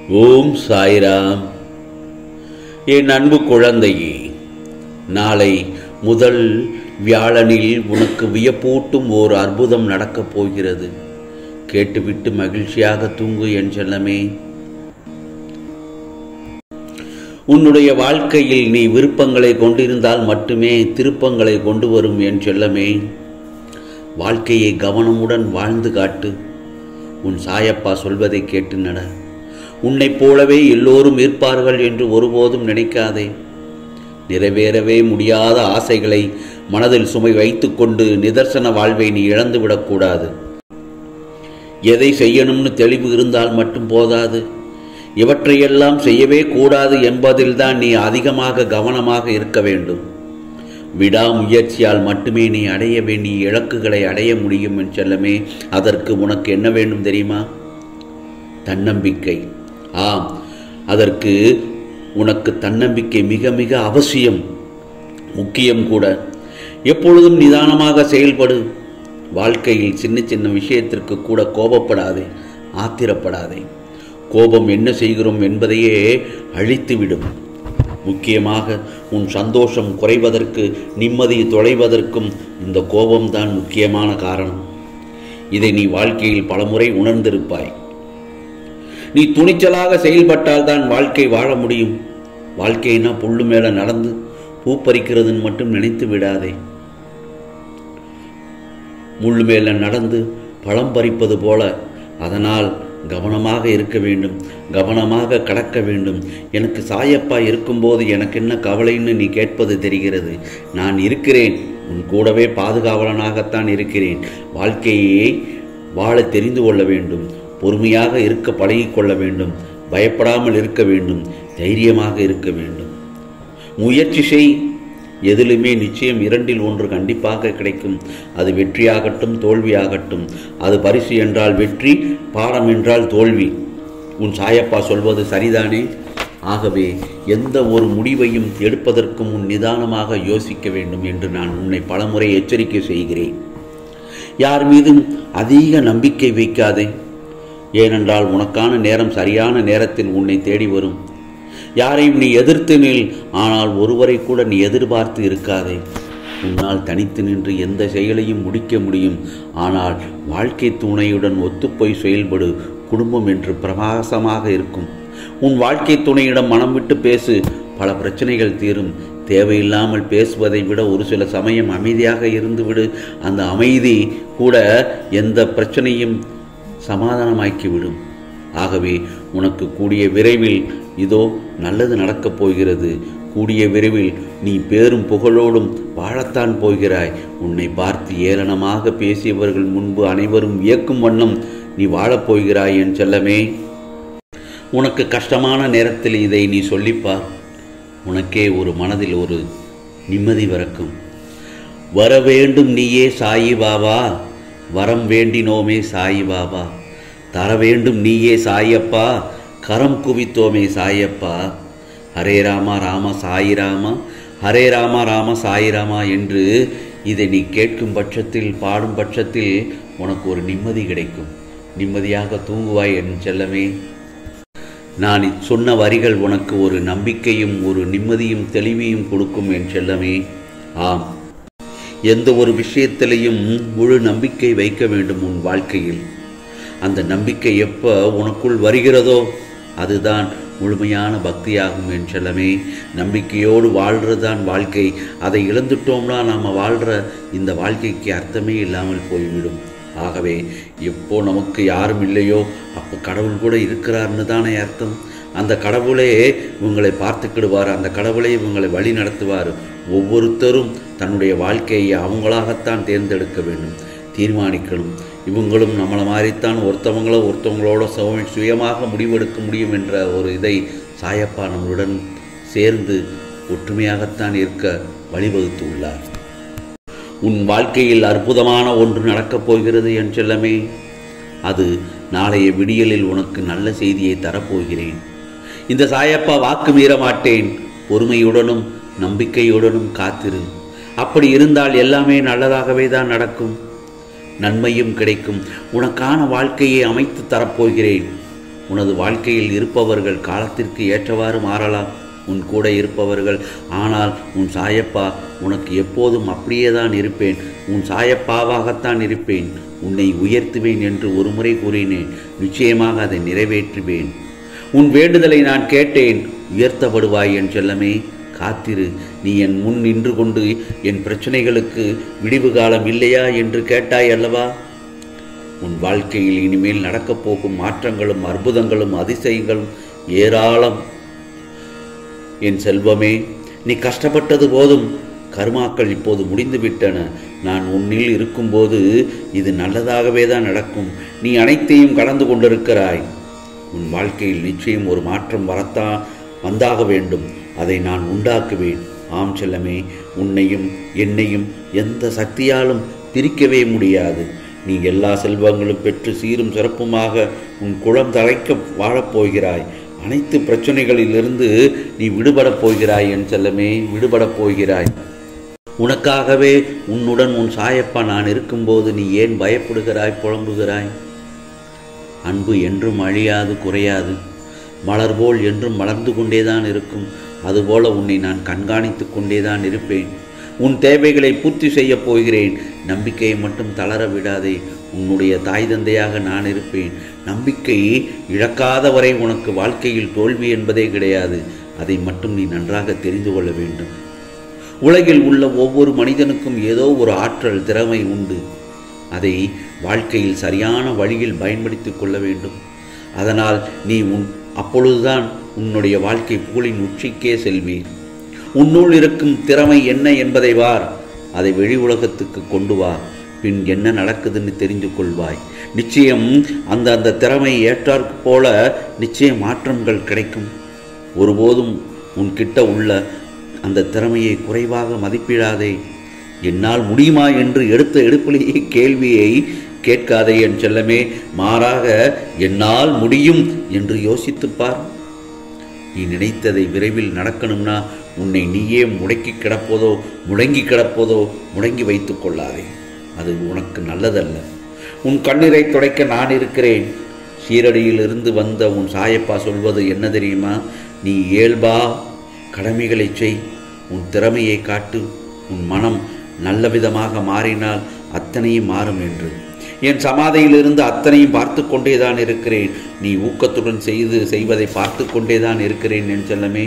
ஓம் சாய்ராம் என் அன்பு குழந்தையே நாளை முதல் வியாழனில் உனக்கு வியப்பூட்டும் ஓர் அற்புதம் நடக்கப் போகிறது கேட்டுவிட்டு மகிழ்ச்சியாக தூங்கு என் செல்லமே உன்னுடைய வாழ்க்கையில் நீ விருப்பங்களை கொண்டிருந்தால் மட்டுமே திருப்பங்களை கொண்டு வரும் என் செல்லமே வாழ்க்கையை கவனமுடன் வாழ்ந்து காட்டு உன் சாயப்பா சொல்வதை கேட்டு நட உன்னைப் போலவே எல்லோரும் இருப்பார்கள் என்று ஒருபோதும் நினைக்காதே நிறைவேறவே முடியாத ஆசைகளை மனதில் சுமை வைத்துக்கொண்டு நிதர்சன வாழ்வை நீ இழந்துவிடக்கூடாது எதை செய்யணும்னு தெளிவு இருந்தால் மட்டும் போதாது இவற்றையெல்லாம் செய்யவே கூடாது என்பதில்தான் நீ அதிகமாக கவனமாக இருக்க வேண்டும் விடாமுயற்சியால் மட்டுமே நீ அடைய வேண்டிய இலக்குகளை அடைய முடியும் என் செல்லமே அதற்கு உனக்கு என்ன வேண்டும் தெரியுமா தன்னம்பிக்கை ஆம் அதற்கு உனக்கு தன்னம்பிக்கை மிக மிக அவசியம் முக்கியம் கூட எப்பொழுதும் நிதானமாக செயல்படு வாழ்க்கையில் சின்ன சின்ன விஷயத்திற்கு கூட கோபப்படாதே ஆத்திரப்படாதே கோபம் என்ன செய்கிறோம் என்பதையே அழித்துவிடும் முக்கியமாக உன் சந்தோஷம் குறைவதற்கு நிம்மதி தொலைவதற்கும் இந்த கோபம்தான் முக்கியமான காரணம் இதை நீ வாழ்க்கையில் பலமுறை உணர்ந்திருப்பாய் நீ துணிச்சலாக செயல்பட்டால் தான் வாழ்க்கை வாழ முடியும் வாழ்க்கைனா புல்லு மேல நடந்து பூ பறிக்கிறதுன்னு மட்டும் நினைத்து விடாதே முள்ளு மேல நடந்து பழம் பறிப்பது போல அதனால் கவனமாக இருக்க வேண்டும் கவனமாக கடக்க வேண்டும் எனக்கு சாயப்பா இருக்கும்போது எனக்கு என்ன கவலைன்னு நீ கேட்பது தெரிகிறது நான் இருக்கிறேன் உன் கூடவே பாதுகாவலனாகத்தான் இருக்கிறேன் வாழ்க்கையை வாழ தெரிந்து கொள்ள வேண்டும் பொறுமையாக இருக்க பழகிக்கொள்ள வேண்டும் பயப்படாமல் இருக்க வேண்டும் தைரியமாக இருக்க வேண்டும் முயற்சி செய் எதிலுமே நிச்சயம் இரண்டில் ஒன்று கண்டிப்பாக கிடைக்கும் அது வெற்றியாகட்டும் தோல்வியாகட்டும் அது பரிசு என்றால் வெற்றி பாடம் என்றால் தோல்வி உன் சாயப்பா சொல்வது சரிதானே ஆகவே எந்த ஒரு முடிவையும் எடுப்பதற்கு முன் நிதானமாக யோசிக்க வேண்டும் என்று நான் உன்னை பலமுறை எச்சரிக்கை செய்கிறேன் யார் மீதும் அதிக நம்பிக்கை வைக்காதே ஏனென்றால் உனக்கான நேரம் சரியான நேரத்தில் உன்னை தேடி வரும் யாரையும் நீ எதிர்த்து நில் ஆனால் ஒருவரை கூட நீ எதிர்பார்த்து இருக்காதே உன்னால் தனித்து நின்று எந்த செயலையும் முடிக்க முடியும் ஆனால் வாழ்க்கை துணையுடன் ஒத்துப்போய் செயல்படு குடும்பம் என்று பிரகாசமாக இருக்கும் உன் வாழ்க்கை துணையிடம் மனம் விட்டு பேசு பல பிரச்சனைகள் தீரும் தேவையில்லாமல் பேசுவதை விட ஒரு சில சமயம் அமைதியாக இருந்துவிடு அந்த அமைதி கூட எந்த பிரச்சனையும் சமாதானமாக்கிவிடும் ஆகவே உனக்கு கூடிய விரைவில் இதோ நல்லது நடக்கப் போகிறது கூடிய விரைவில் நீ பேரும் புகழோடும் வாழத்தான் போகிறாய் உன்னை பார்த்து ஏளனமாக பேசியவர்கள் முன்பு அனைவரும் வியக்கும் வண்ணம் நீ வாழப்போகிறாய் என் செல்லமே உனக்கு கஷ்டமான நேரத்தில் இதை நீ சொல்லிப்பார் உனக்கே ஒரு மனதில் ஒரு நிம்மதி பிறக்கும் வர வேண்டும் நீயே சாயி பாபா வரம் வேண்டினோமே சாயி பாபா தர வேண்டும் நீயே சாயப்பா கரம் குவித்தோமே சாயப்பா ஹரே ராமா ராம சாயி ராமா ஹரே ராமா ராம சாயி ராமா என்று இதை நீ கேட்கும் பட்சத்தில் பாடும் பட்சத்தில் உனக்கு ஒரு நிம்மதி கிடைக்கும் நிம்மதியாக தூங்குவாய் என் செல்லமே நான் சொன்ன வரிகள் உனக்கு ஒரு நம்பிக்கையும் ஒரு நிம்மதியும் தெளிவையும் கொடுக்கும் என் செல்லமே ஆம் எந்த ஒரு விஷயத்திலையும் முழு நம்பிக்கை வைக்க வேண்டும் உன் வாழ்க்கையில் அந்த நம்பிக்கை எப்போ உனக்குள் வருகிறதோ அதுதான் முழுமையான பக்தியாகும் என் செல்லமே நம்பிக்கையோடு வாழ்கிறது தான் வாழ்க்கை அதை இழந்துட்டோம்னா நாம் வாழ்கிற இந்த வாழ்க்கைக்கு அர்த்தமே இல்லாமல் போய்விடும் ஆகவே எப்போ நமக்கு யாரும் இல்லையோ அப்போ கடவுள் கூட இருக்கிறார்னு தானே அர்த்தம் அந்த கடவுளே இவங்களை பார்த்துக்கிடுவார் அந்த கடவுளே இவங்களை வழி நடத்துவார் ஒவ்வொருத்தரும் தன்னுடைய வாழ்க்கையை அவங்களாகத்தான் தேர்ந்தெடுக்க வேண்டும் தீர்மானிக்கணும் இவங்களும் நம்மளை மாதிரித்தான் ஒருத்தவங்களோ ஒருத்தவங்களோட சுய சுயமாக முடிவெடுக்க முடியும் என்ற ஒரு இதை சாயப்பா நம்மளுடன் சேர்ந்து ஒற்றுமையாகத்தான் இருக்க வழிவகுத்து உள்ளார் உன் வாழ்க்கையில் அற்புதமான ஒன்று நடக்கப் போகிறது என் செல்லமே அது நாளைய விடியலில் உனக்கு நல்ல செய்தியை தரப்போகிறேன் இந்த சாயப்பா வாக்கு மீற மாட்டேன் பொறுமையுடனும் நம்பிக்கையுடனும் காத்திரு அப்படி இருந்தால் எல்லாமே நல்லதாகவே தான் நடக்கும் நன்மையும் கிடைக்கும் உனக்கான வாழ்க்கையை அமைத்து தரப்போகிறேன் உனது வாழ்க்கையில் இருப்பவர்கள் காலத்திற்கு ஏற்றவாறு மாறலாம் உன் கூட இருப்பவர்கள் ஆனால் உன் சாயப்பா உனக்கு எப்போதும் அப்படியே தான் இருப்பேன் உன் சாயப்பாவாகத்தான் இருப்பேன் உன்னை உயர்த்துவேன் என்று ஒருமுறை கூறினேன் நிச்சயமாக அதை நிறைவேற்றுவேன் உன் வேண்டுதலை நான் கேட்டேன் உயர்த்தப்படுவாய் என் செல்லமே காத்திரு நீ என் முன் நின்று கொண்டு என் பிரச்சனைகளுக்கு விடிவு காலம் இல்லையா என்று கேட்டாய் அல்லவா உன் வாழ்க்கையில் இனிமேல் நடக்கப் போகும் மாற்றங்களும் அற்புதங்களும் அதிசயங்களும் ஏராளம் என் செல்வமே நீ கஷ்டப்பட்டது போதும் கர்மாக்கள் இப்போது முடிந்து விட்டன நான் உன்னில் இருக்கும்போது இது நல்லதாகவே தான் நடக்கும் நீ அனைத்தையும் கடந்து கொண்டிருக்கிறாய் உன் வாழ்க்கையில் நிச்சயம் ஒரு மாற்றம் வரத்தான் வந்தாக வேண்டும் அதை நான் உண்டாக்குவேன் ஆம் செல்லமே உன்னையும் என்னையும் எந்த சக்தியாலும் பிரிக்கவே முடியாது நீ எல்லா செல்வங்களும் பெற்று சீரும் சிறப்புமாக உன் குளம் தழைக்க வாழப்போகிறாய் அனைத்து பிரச்சனைகளிலிருந்து நீ விடுபடப் போகிறாய் என் செல்லமே விடுபடப் போகிறாய் உனக்காகவே உன்னுடன் உன் சாயப்பா நான் இருக்கும்போது நீ ஏன் பயப்படுகிறாய் புலம்புகிறாய் அன்பு என்றும் அழியாது குறையாது மலர் போல் என்றும் மலர்ந்து கொண்டேதான் இருக்கும் அதுபோல உன்னை நான் கண்காணித்து கொண்டேதான் இருப்பேன் உன் தேவைகளை பூர்த்தி செய்யப் போகிறேன் நம்பிக்கையை மட்டும் தளர விடாதே உன்னுடைய தாய் தந்தையாக நான் இருப்பேன் நம்பிக்கை இழக்காத வரை உனக்கு வாழ்க்கையில் தோல்வி என்பதே கிடையாது அதை மட்டும் நீ நன்றாக தெரிந்து கொள்ள வேண்டும் உலகில் உள்ள ஒவ்வொரு மனிதனுக்கும் ஏதோ ஒரு ஆற்றல் திறமை உண்டு அதை வாழ்க்கையில் சரியான வழியில் பயன்படுத்திக் கொள்ள வேண்டும் அதனால் நீ உன் அப்பொழுதுதான் உன்னுடைய வாழ்க்கை புகழின் உச்சிக்கே செல்வீர் உன்னுள் இருக்கும் திறமை என்ன என்பதை வார் அதை வெளி உலகத்துக்கு கொண்டு வா பின் என்ன நடக்குதுன்னு தெரிந்து கொள்வாய் நிச்சயம் அந்த அந்த திறமை ஏற்றாற் போல நிச்சயம் மாற்றங்கள் கிடைக்கும் ஒருபோதும் உன்கிட்ட உள்ள அந்த திறமையை குறைவாக மதிப்பிடாதே என்னால் முடியுமா என்று எடுத்த எடுப்பிலேயே கேள்வியை கேட்காதே என் செல்லமே மாறாக என்னால் முடியும் என்று யோசித்துப் பார் நீ நினைத்ததை விரைவில் நடக்கணும்னா உன்னை நீயே முடக்கி கிடப்பதோ முடங்கி கிடப்பதோ முடங்கி வைத்துக் கொள்ளாதே அது உனக்கு நல்லதல்ல உன் கண்ணீரை துடைக்க நான் இருக்கிறேன் சீரடியில் இருந்து வந்த உன் சாயப்பா சொல்வது என்ன தெரியுமா நீ இயல்பா கடமைகளை செய் உன் திறமையை காட்டு உன் மனம் நல்ல விதமாக மாறினால் அத்தனையும் மாறும் என்று என் சமாதியிலிருந்து அத்தனையும் பார்த்து கொண்டேதான் இருக்கிறேன் நீ ஊக்கத்துடன் செய்து செய்வதை பார்த்து கொண்டேதான் இருக்கிறேன் என் செல்லமே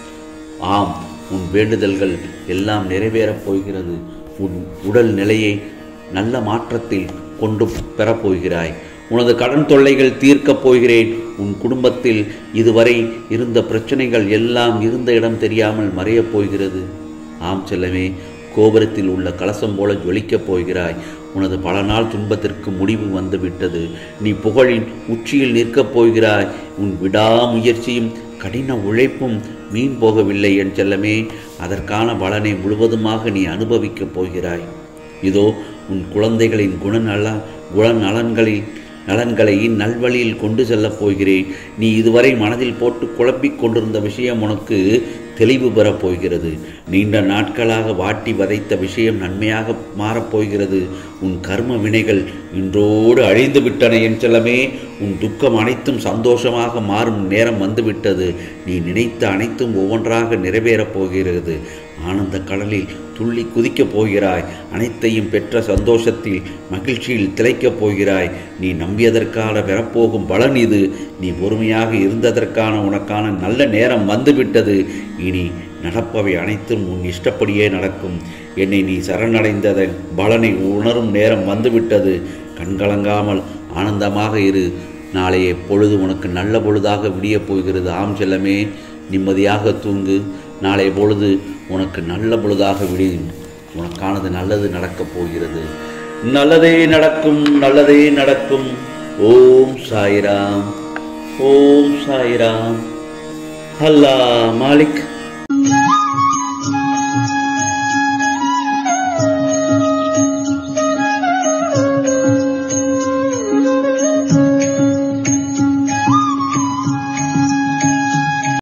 ஆம் உன் வேண்டுதல்கள் எல்லாம் நிறைவேறப் போகிறது உன் உடல் நிலையை நல்ல மாற்றத்தில் கொண்டு பெறப்போகிறாய் உனது கடன் தொல்லைகள் தீர்க்கப் போகிறேன் உன் குடும்பத்தில் இதுவரை இருந்த பிரச்சனைகள் எல்லாம் இருந்த இடம் தெரியாமல் மறையப் போகிறது ஆம் செல்லமே கோபுரத்தில் உள்ள கலசம் போல ஜொலிக்கப் போகிறாய் உனது பல நாள் துன்பத்திற்கு முடிவு வந்துவிட்டது நீ புகழின் உச்சியில் நிற்கப் போகிறாய் உன் விடாமுயற்சியும் கடின உழைப்பும் மீன் போகவில்லை என் செல்லமே அதற்கான பலனை முழுவதுமாக நீ அனுபவிக்கப் போகிறாய் இதோ உன் குழந்தைகளின் குணநல குணநலன்களில் நலன்களை நல்வழியில் கொண்டு செல்லப் போகிறேன் நீ இதுவரை மனதில் போட்டு குழப்பிக் கொண்டிருந்த விஷயம் உனக்கு தெளிவு பெறப் போகிறது நீண்ட நாட்களாக வாட்டி வதைத்த விஷயம் நன்மையாக மாறப்போகிறது உன் கர்ம வினைகள் இன்றோடு அழிந்து விட்டன என் செல்லமே உன் துக்கம் அனைத்தும் சந்தோஷமாக மாறும் நேரம் வந்துவிட்டது நீ நினைத்த அனைத்தும் ஒவ்வொன்றாக நிறைவேறப் போகிறது ஆனந்த கடலில் துள்ளி குதிக்கப் போகிறாய் அனைத்தையும் பெற்ற சந்தோஷத்தில் மகிழ்ச்சியில் திளைக்கப் போகிறாய் நீ நம்பியதற்கான பெறப்போகும் பலன் இது நீ பொறுமையாக இருந்ததற்கான உனக்கான நல்ல நேரம் வந்துவிட்டது இனி நடப்பவை அனைத்தும் உன் இஷ்டப்படியே நடக்கும் என்னை நீ சரணடைந்ததன் பலனை உணரும் நேரம் வந்துவிட்டது கண்கலங்காமல் ஆனந்தமாக இரு நாளைய பொழுது உனக்கு நல்ல பொழுதாக விடியப் போகிறது ஆம் செல்லமே நிம்மதியாக தூங்கு நாளைய பொழுது உனக்கு நல்ல பொழுதாக விடியும் உனக்கானது நல்லது நடக்கப் போகிறது நல்லதே நடக்கும் நல்லதே நடக்கும் ஓம் சாய்ராம் ஓம் சாய்ராம் அல்லா மாலிக்